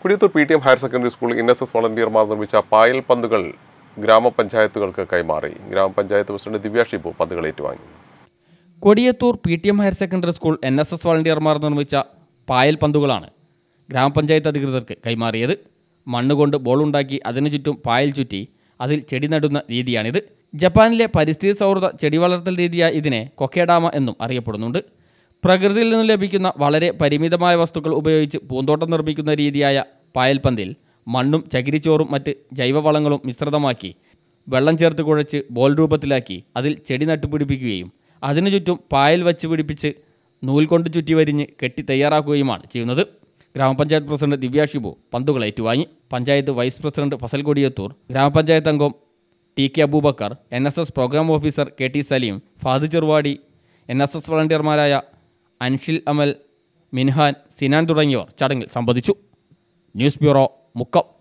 Kodiyathur P T M higher secondary school N S S വളണ്ടിയർമാർ നിർമ്മിച്ച പായൽ പന്തുകൾ ഗ്രാമപഞ്ചായത്തുകൾക്ക് കൈമാറി ഗ്രാമപഞ്ചായത്ത് പ്രസിഡന്റ് ദിവ്യ ഷിബു പന്തുകൾ ഏറ്റുവാങ്ങി Kodiyathur P T M higher secondary school N S S വളണ്ടിയർമാർ നിർമ്മിച്ച പായൽ പന്തുകളാണ് ഗ്രാമപഞ്ചായത്ത് അധികൃതർക്ക് കൈമാറിയത് മണ്ണുകൊണ്ട് ബോളുണ്ടാക്കി അതിനു ചുറ്റും പായൽ ചുറ്റി അതിൽ ചെടി നടുന്ന രീതിയാണിത് ജപ്പാനിലെ പരിസ്ഥിതി സൗഹൃദ ചെടി വളർത്തൽ രീതിയായ ഇതിനെ കൊക്കേഡാമ എന്നും അറിയപ്പെടുന്നുണ്ട് പ്രകൃതിയിൽ നിന്ന് ലഭിക്കുന്ന വളരെ പരിമിതമായ വസ്തുക്കൾ ഉപയോഗിച്ച് പൂന്തോട്ടം നിർമ്മിക്കുന്ന രീതിയായ പായൽപന്തിൽ മണ്ണും ചകിരിച്ചോറും മറ്റ് ജൈവവളങ്ങളും മിശ്രിതമാക്കി വെള്ളം ചേർത്ത് കുഴച്ച് ബോൾ രൂപത്തിലാക്കി അതിൽ ചെടി നട്ടുപിടിപ്പിക്കുകയും അതിനു ചുറ്റും പായൽ വച്ച് പിടിപ്പിച്ച് നൂൽ കൊണ്ട് ചുറ്റി വരിഞ്ഞ് കെട്ടി തയ്യാറാക്കുകയുമാണ് ചെയ്യുന്നത് ഗ്രാമപഞ്ചായത്ത് പ്രസിഡന്റ് ദിവ്യ ഷിബു പന്തുകൾ ഏറ്റുവാങ്ങി പഞ്ചായത്ത് വൈസ് പ്രസിഡന്റ് ഫസൽ കൊടിയത്തൂർ ഗ്രാമപഞ്ചായത്ത് അംഗം T K Abubakar N S S programme officer K T Saleem Fad Cheruvadi N S S വളണ്ടിയർമാരായ അൻഷിൽ അമൽ മിൻഹാൻ സിനാൻ തുടങ്ങിയവർ ചടങ്ങിൽ സംബന്ധിച്ചു ന്യൂസ് ബ്യൂറോ മുക്കം